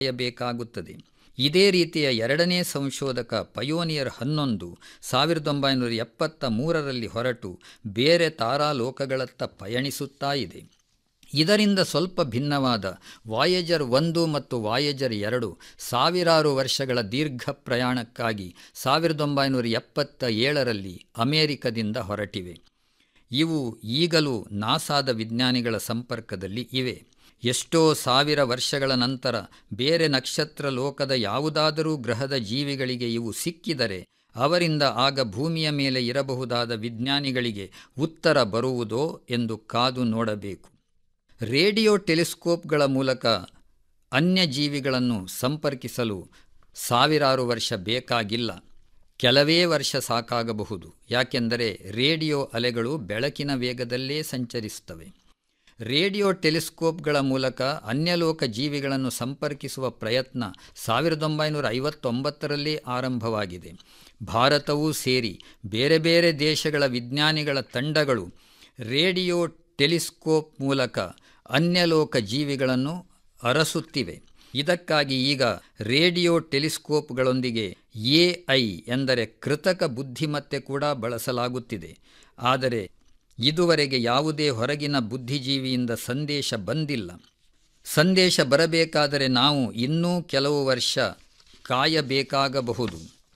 ಬೇಕಾಗುತ್ತದೆ ಇದೇ ರೀತಿಯ ಎರಡನೇ ಸಂಶೋಧಕ ಪಯೋನಿಯರ್ ಹನ್ನೊಂದು ಸಾವಿರದ ಒಂಬೈನೂರ ಎಪ್ಪತ್ತ ಮೂರರಲ್ಲಿ ಹೊರಟು ಬೇರೆ ತಾರಾಲೋಕಗಳತ್ತ ಪಯಣಿಸುತ್ತಾ ಇದೆ ಇದರಿಂದ ಸ್ವಲ್ಪ ಭಿನ್ನವಾದ ವಾಯೇಜರ್ ಒಂದು ಮತ್ತು ವಾಯೇಜರ್ ಎರಡು ಸಾವಿರಾರು ವರ್ಷಗಳ ದೀರ್ಘ ಪ್ರಯಾಣಕ್ಕಾಗಿ ಸಾವಿರದ ಒಂಬೈನೂರ ಎಪ್ಪತ್ತ ಏಳರಲ್ಲಿ ಅಮೆರಿಕದಿಂದ ಹೊರಟಿವೆ ಇವು ಈಗಲೂ ನಾಸಾದ ವಿಜ್ಞಾನಿಗಳ ಸಂಪರ್ಕದಲ್ಲಿ ಇವೆ ಎಷ್ಟೋ ಸಾವಿರ ವರ್ಷಗಳ ನಂತರ ಬೇರೆ ನಕ್ಷತ್ರ ಲೋಕದ ಯಾವುದಾದರೂ ಗ್ರಹದ ಜೀವಿಗಳಿಗೆ ಇವು ಸಿಕ್ಕಿದರೆ ಅವರಿಂದ ಆಗ ಭೂಮಿಯ ಮೇಲೆ ಇರಬಹುದಾದ ವಿಜ್ಞಾನಿಗಳಿಗೆ ಉತ್ತರ ಬರುವುದೋ ಎಂದು ಕಾದು ನೋಡಬೇಕು ರೇಡಿಯೋ ಟೆಲಿಸ್ಕೋಪ್ಗಳ ಮೂಲಕ ಅನ್ಯ ಜೀವಿಗಳನ್ನು ಸಂಪರ್ಕಿಸಲು ಸಾವಿರಾರು ವರ್ಷ ಬೇಕಾಗಿಲ್ಲ ಕೆಲವೇ ವರ್ಷ ಸಾಕಾಗಬಹುದು ಯಾಕೆಂದರೆ ರೇಡಿಯೋ ಅಲೆಗಳು ಬೆಳಕಿನ ವೇಗದಲ್ಲೇ ಸಂಚರಿಸುತ್ತವೆ ರೇಡಿಯೋ ಟೆಲಿಸ್ಕೋಪ್ಗಳ ಮೂಲಕ ಅನ್ಯಲೋಕ ಜೀವಿಗಳನ್ನು ಸಂಪರ್ಕಿಸುವ ಪ್ರಯತ್ನ ಸಾವಿರದ ಒಂಬೈನೂರ ಐವತ್ತೊಂಬತ್ತರಲ್ಲೇ ಆರಂಭವಾಗಿದೆ ಭಾರತವೂ ಸೇರಿ ಬೇರೆ ಬೇರೆ ದೇಶಗಳ ವಿಜ್ಞಾನಿಗಳ ತಂಡಗಳು ರೇಡಿಯೋ ಟೆಲಿಸ್ಕೋಪ್ ಮೂಲಕ ಅನ್ಯಲೋಕ ಜೀವಿಗಳನ್ನು ಅರಸುತ್ತಿವೆ ಇದಕ್ಕಾಗಿ ಈಗ ರೇಡಿಯೋ ಟೆಲಿಸ್ಕೋಪ್ಗಳೊಂದಿಗೆ ಎ ಐ ಎಂದರೆ ಕೃತಕ ಬುದ್ಧಿಮತ್ತೆ ಕೂಡ ಬಳಸಲಾಗುತ್ತಿದೆ ಆದರೆ ಇದುವರೆಗೆ ಯಾವುದೇ ಹೊರಗಿನ ಬುದ್ಧಿಜೀವಿಯಿಂದ ಸಂದೇಶ ಬಂದಿಲ್ಲ ಸಂದೇಶ ಬರಬೇಕಾದರೆ ನಾವು ಇನ್ನೂ ಕೆಲವು ವರ್ಷ ಕಾಯಬೇಕಾಗಬಹುದು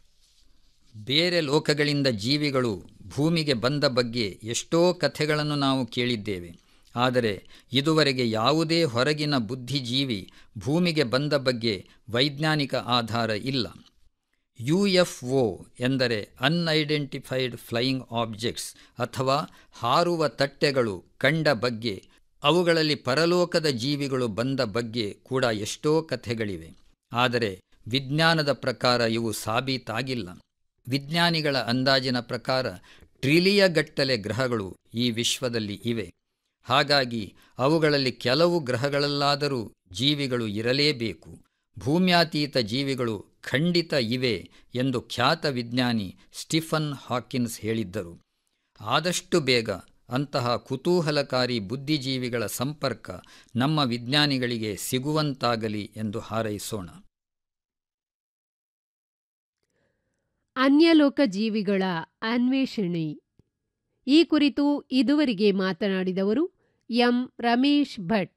ಬೇರೆ ಲೋಕಗಳಿಂದ ಜೀವಿಗಳು ಭೂಮಿಗೆ ಬಂದ ಬಗ್ಗೆ ಎಷ್ಟೋ ಕಥೆಗಳನ್ನು ನಾವು ಕೇಳಿದ್ದೇವೆ ಆದರೆ ಇದುವರೆಗೆ ಯಾವುದೇ ಹೊರಗಿನ ಬುದ್ಧಿಜೀವಿ ಭೂಮಿಗೆ ಬಂದ ಬಗ್ಗೆ ವೈಜ್ಞಾನಿಕ ಆಧಾರ ಇಲ್ಲ ಯು ಎಫ್ ಒ ಎಂದರೆ ಅನ್ಐಡೆಂಟಿಫೈಡ್ ಫ್ಲೈಯಿಂಗ್ ಆಬ್ಜೆಕ್ಟ್ಸ್ ಅಥವಾ ಹಾರುವ ತಟ್ಟೆಗಳು ಕಂಡ ಬಗ್ಗೆ ಅವುಗಳಲ್ಲಿ ಪರಲೋಕದ ಜೀವಿಗಳು ಬಂದ ಬಗ್ಗೆ ಕೂಡ ಎಷ್ಟೋ ಕಥೆಗಳಿವೆ ಆದರೆ ವಿಜ್ಞಾನದ ಪ್ರಕಾರ ಇವು ಸಾಬೀತಾಗಿಲ್ಲ ವಿಜ್ಞಾನಿಗಳ ಅಂದಾಜಿನ ಪ್ರಕಾರ ಟ್ರಿಲಿಯಗಟ್ಟಲೆ ಗ್ರಹಗಳು ಈ ವಿಶ್ವದಲ್ಲಿ ಇವೆ ಹಾಗಾಗಿ ಅವುಗಳಲ್ಲಿ ಕೆಲವು ಗ್ರಹಗಳಲ್ಲಾದರೂ ಜೀವಿಗಳು ಇರಲೇಬೇಕು ಭೂಮ್ಯಾತೀತ ಜೀವಿಗಳು ಖಂಡಿತ ಇವೆ ಎಂದು ಖ್ಯಾತ ವಿಜ್ಞಾನಿ ಸ್ಟಿಫನ್ ಹಾಕಿನ್ಸ್ ಹೇಳಿದ್ದರು ಆದಷ್ಟು ಬೇಗ ಅಂತಹ ಕುತೂಹಲಕಾರಿ ಬುದ್ಧಿಜೀವಿಗಳ ಸಂಪರ್ಕ ನಮ್ಮ ವಿಜ್ಞಾನಿಗಳಿಗೆ ಸಿಗುವಂತಾಗಲಿ ಎಂದು ಹಾರೈಸೋಣ ಅನ್ಯಲೋಕ ಜೀವಿಗಳ ಅನ್ವೇಷಣೆ ಈ ಕುರಿತು ಇದುವರೆಗೆ ಮಾತನಾಡಿದವರು ಎಂ ರಮೇಶ್ ಭಟ್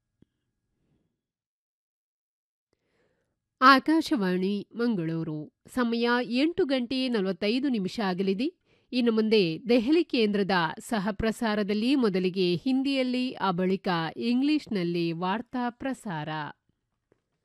ಆಕಾಶವಾಣಿ ಮಂಗಳೂರು ಸಮಯ ಎಂಟು ಗಂಟೆ ನಲವತ್ತೈದು ನಿಮಿಷ ಆಗಲಿದೆ ಇನ್ನು ಮುಂದೆ ದೆಹಲಿ ಕೇಂದ್ರದ ಸಹಪ್ರಸಾರದಲ್ಲಿ ಮೊದಲಿಗೆ ಹಿಂದಿಯಲ್ಲಿ ಆ ಬಳಿಕ ಇಂಗ್ಲಿಷ್ನಲ್ಲಿ ವಾರ್ತಾ ಪ್ರಸಾರ